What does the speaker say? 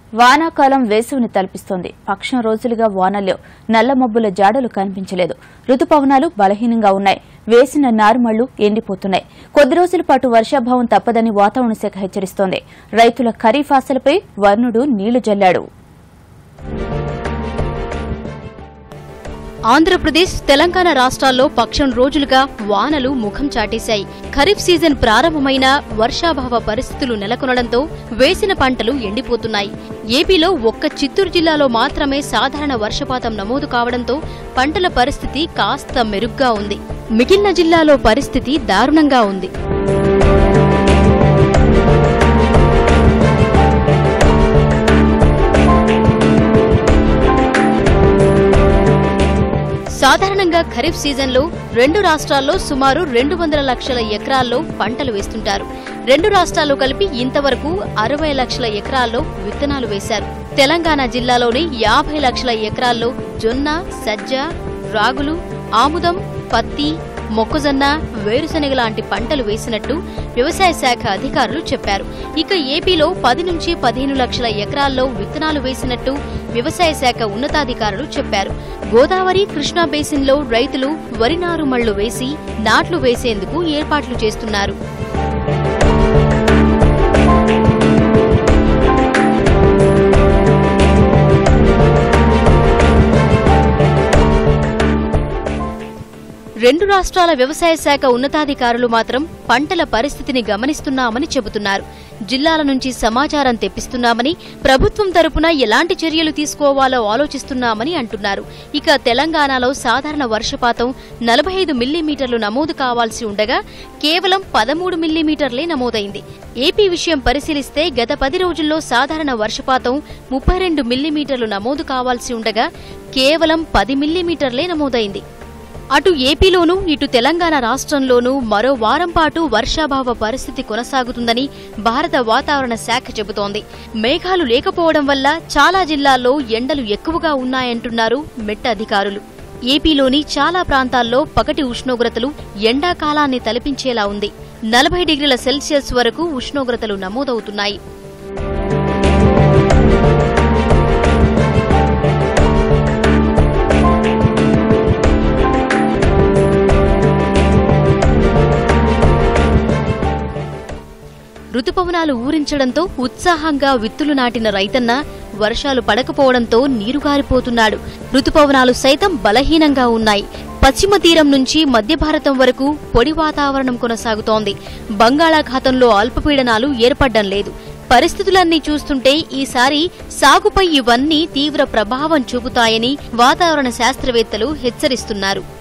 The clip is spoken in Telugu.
వానాకాలం వేసవిని తలపిస్తోంది పక్షం రోజులుగా వానల్లో నల్ల మబ్బుల జాడలు కనిపించలేదు రుతుపవనాలు బలహీనంగా ఉన్నాయి వేసిన నారుమళ్లు ఎండిపోతున్నాయి కొద్ది రోజుల పాటు వర్షాభావం తప్పదని వాతావరణ శాఖ హెచ్చరిస్తోంది రైతుల ఖరీఫ్ ఆశలపై వర్ణుడు నీళ్లు జల్లాడు ఆంధ్రప్రదేశ్ తెలంగాణ రాష్ట్రాల్లో పక్షం రోజులుగా వానలు ముఖం చాటేశాయి ఖరీఫ్ సీజన్ ప్రారంభమైన వర్షాభావ పరిస్థితులు నెలకొనడంతో వేసిన పంటలు ఎండిపోతున్నాయి ఏపీలో ఒక్క చిత్తూరు జిల్లాలో మాత్రమే సాధారణ వర్షపాతం నమోదు కావడంతో పంటల పరిస్థితి కాస్త మెరుగ్గా ఉంది మిగిలిన జిల్లాలో పరిస్థితి దారుణంగా ఉంది సాధారణంగా ఖరీఫ్ సీజన్లో రెండు రాష్ట్రాల్లో సుమారు రెండు వందల లక్షల ఎకరాల్లో పంటలు వేస్తుంటారు రెండు రాష్ట్రాలు కలిపి ఇంతవరకు అరవై లక్షల ఎకరాల్లో విత్తనాలు వేశారు తెలంగాణ జిల్లాలోని యాభై లక్షల ఎకరాల్లో జొన్న సజ్జ రాగులు ఆముదం పత్తి మొక్కజొన్న వేరుశనగ లాంటి పంటలు వేసినట్టు వ్యవసాయ శాఖ అధికారులు చెప్పారు ఇక ఏపీలో పది నుంచి పదిహేను లక్షల ఎకరాల్లో విత్తనాలు వేసినట్టు వ్యవసాయ శాఖ ఉన్నతాధికారులు చెప్పారు గోదావరి కృష్ణా బేసిన్లో రైతులు వరి నారుమళ్లు వేసి నాట్లు వేసేందుకు ఏర్పాట్లు చేస్తున్నారు రెండు రాష్ట్రాల వ్యవసాయ శాఖ ఉన్నతాధికారులు మాత్రం పంటల పరిస్థితిని గమనిస్తున్నామని చెబుతున్నారు జిల్లాల నుంచి సమాచారం తెప్పిస్తున్నామని ప్రభుత్వం తరపున ఎలాంటి చర్యలు తీసుకోవాలో ఆలోచిస్తున్నామని అంటున్నారు ఇక తెలంగాణలో సాధారణ వర్షపాతం నలభై ఐదు మిల్లీమీటర్లు నమోదు కావాల్సి ఉండగా కేవలం పదమూడు మిల్లీమీటర్లే నమోదైంది ఏపీ విషయం పరిశీలిస్తే గత పది రోజుల్లో సాధారణ వర్షపాతం ముప్పై రెండు మిల్లీమీటర్లు నమోదు కావాల్సి ఉండగా కేవలం పది మిల్లీమీటర్లే నమోదైంది అటు ఏపీలోనూ ఇటు తెలంగాణ రాష్ట్రంలోనూ మరో వారం పాటు వర్షాభావ పరిస్థితి కొనసాగుతుందని భారత వాతావరణ శాఖ చెబుతోంది మేఘాలు లేకపోవడం వల్ల చాలా జిల్లాల్లో ఎండలు ఎక్కువగా ఉన్నాయంటున్నారు మెట్ట అధికారులు ఏపీలోని చాలా ప్రాంతాల్లో పగటి ఉష్ణోగ్రతలు ఎండాకాలాన్ని తలపించేలా ఉంది నలభై డిగ్రీల సెల్సియస్ వరకు ఉష్ణోగ్రతలు నమోదవుతున్నాయి రుతుపవనాలు ఊరించడంతో ఉత్సాహంగా విత్తులు నాటిన రైతన్న వర్షాలు పడకపోవడంతో నీరుగారిపోతున్నాడు రుతుపవనాలు సైతం బలహీనంగా ఉన్నాయి పశ్చిమ తీరం నుంచి మధ్య భారతం వరకు పొడి వాతావరణం కొనసాగుతోంది బంగాళాఖాతంలో అల్పపీడనాలు ఏర్పడ్డం లేదు పరిస్థితులన్నీ చూస్తుంటే ఈసారి సాగుపై ఇవన్నీ తీవ్ర ప్రభావం చూపుతాయని వాతావరణ శాస్త్రవేత్తలు హెచ్చరిస్తున్నారు